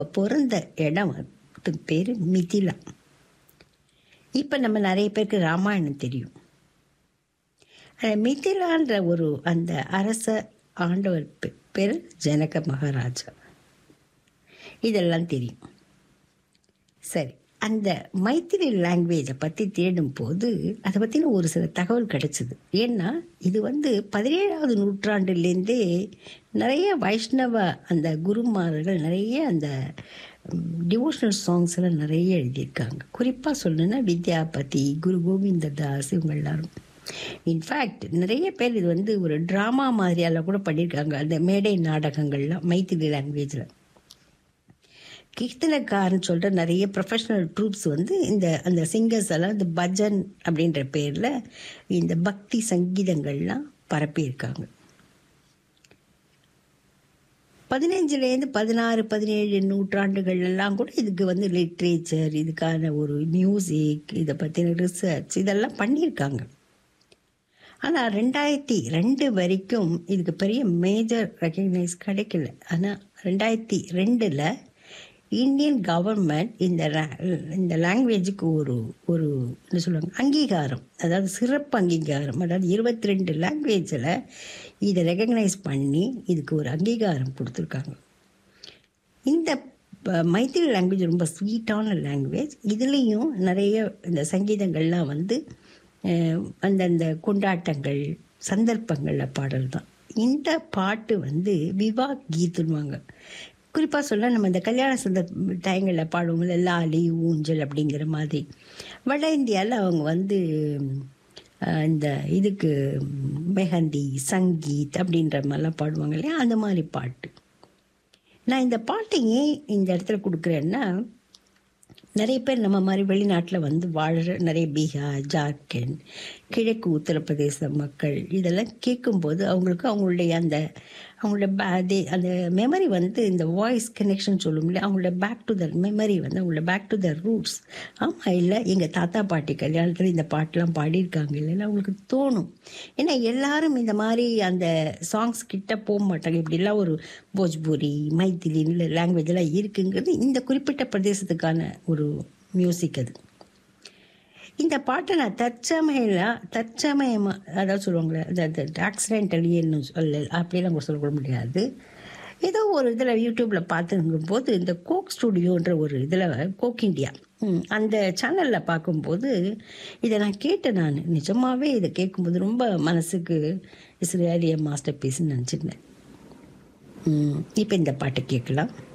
பிறந்த இடம் அதுக்கு பேர் மிதிலா இப்போ நம்ம நிறைய பேருக்கு ராமாயணம் தெரியும் அந்த மிதிலான்ற ஒரு அந்த அரச ஆண்டவர் பே- பேர் ஜனக மகாராஜா இதெல்லாம் தெரியும் சரி அந்த மைத்திரி லாங்குவேஜை பற்றி தேடும் போது அதை பற்றின ஒரு சில தகவல் கிடைச்சிது ஏன்னா இது வந்து பதினேழாவது நூற்றாண்டுலேருந்தே நிறைய வைஷ்ணவ அந்த குருமார்கள் நிறைய அந்த டிவோஷனல் சாங்ஸ் எல்லாம் நிறைய எழுதியிருக்காங்க குறிப்பாக சொல்லணும்னா வித்யாபதி குரு கோவிந்ததாஸ் இவங்க எல்லாரும் இன்ஃபேக்ட் நிறைய பேர் இது வந்து ஒரு ட்ராமா மாதிரியெல்லாம் கூட பண்ணியிருக்காங்க அந்த மேடை நாடகங்கள்லாம் மைத்திரி லாங்குவேஜில் கீர்த்தனக்காரன் சொல்கிற நிறைய ப்ரொஃபஷனல் ட்ரூப்ஸ் வந்து இந்த அந்த சிங்கர்ஸ் எல்லாம் இந்த பஜன் அப்படின்ற பேரில் இந்த பக்தி சங்கீதங்கள்லாம் பரப்பியிருக்காங்க பதினஞ்சுலேருந்து பதினாறு பதினேழு நூற்றாண்டுகள் எல்லாம் கூட இதுக்கு வந்து லிட்ரேச்சர் இதுக்கான ஒரு மியூசிக் இதை பற்றின ரிசர்ச் இதெல்லாம் பண்ணியிருக்காங்க ஆனால் ரெண்டாயிரத்தி ரெண்டு வரைக்கும் இதுக்கு பெரிய மேஜர் ரெக்கக்னைஸ் கிடைக்கல ஆனால் ரெண்டாயிரத்தி ரெண்டில் இந்தியன் கவர்மெண்ட் இந்த la- இந்த லாங்குவேஜுக்கு ஒரு ஒரு என்ன சொல்லுவாங்க அங்கீகாரம் அதாவது சிறப்பு அங்கீகாரம் அதாவது இருபத்தி ரெண்டு லாங்குவேஜில் இதை ரெக்கக்னைஸ் பண்ணி இதுக்கு ஒரு அங்கீகாரம் கொடுத்துருக்காங்க இந்த ப- மைத்திரி லாங்குவேஜ் ரொம்ப ஸ்வீட்டான லாங்குவேஜ் இதுலேயும் நிறைய இந்த சங்கீதங்கள்லாம் வந்து அஹ், அந்தந்த கொண்டாட்டங்கள் சந்தர்ப்பங்களில் பாடல் தான் இந்த பாட்டு வந்து விவா கீத்துன்னுவாங்க குறிப்பாக சொல்ல நம்ம இந்த கல்யாண சந்தர்ப்ப டயங்களில் பாடுவோம்ல லாலி ஊஞ்சல் அப்படிங்கிற மாதிரி வட இந்தியாவில் அவங்க வந்து அஹ், இந்த இதுக்கு மெஹந்தி சங்கீத் அப்படின்ற மாதிரிலாம் பாடுவாங்க இல்லையா அந்த மாதிரி பாட்டு நான் இந்த பாட்டை ஏன் இந்த இடத்துல கொடுக்குறேன்னா நிறைய பேர் நம்ம மாதிரி வெளிநாட்டில் வந்து வாழ்கிற நிறைய பீகார் ஜார்க்கண்ட் கிழக்கு உத்தரப்பிரதேச மக்கள் இதெல்லாம் கேட்கும்போது அவங்களுக்கு அவங்களுடைய அந்த அவங்களோட பே they- அந்த மெமரி வந்து இந்த வாய்ஸ் கனெக்ஷன் சொல்லும்ல அவங்களோட பேக் டு தர் மெமரி வந்து அவங்களோட பேக் டு தர் ரூட்ஸ் ஆமாம் இல்லை எங்கள் தாத்தா பாட்டி கல்யாணத்தில் இந்த பாட்டெலாம் பாடியிருக்காங்க இல்லைன்னா அவங்களுக்கு தோணும் ஏன்னா எல்லாரும் இந்த மாதிரி அந்த சாங்ஸ் கிட்ட போக மாட்டாங்க இப்படிலாம் ஒரு போஜ்பூரி மைத்திலி லாங்குவேஜெல்லாம் இருக்குங்கிறது இந்த குறிப்பிட்ட பிரதேசத்துக்கான ஒரு மியூசிக் அது இந்த பாட்டை நான் தற்சமயில தற்சமயமா அதாவது சொல்லுவாங்களே அந்த ஆக்சிடென்டலி என்ன சொல்ல அப்படிலாம் கூட சொல்ல முடியாது ஏதோ ஒரு இதில் யூடியூப்பில் பார்த்துருக்கும் போது இந்த கோக் ஸ்டுடியோன்ற ஒரு இதில் கோக் இந்தியா ம், அந்த சேனலில் பார்க்கும்போது இதை நான் கேட்டேன் நான் நிஜமாகவே இதை கேட்கும்போது ரொம்ப மனசுக்கு இஸ்ரேலிய மாஸ்டர் பீஸ்ன்னு நினச்சிருந்தேன் இப்போ இந்த பாட்டை கேட்கலாம்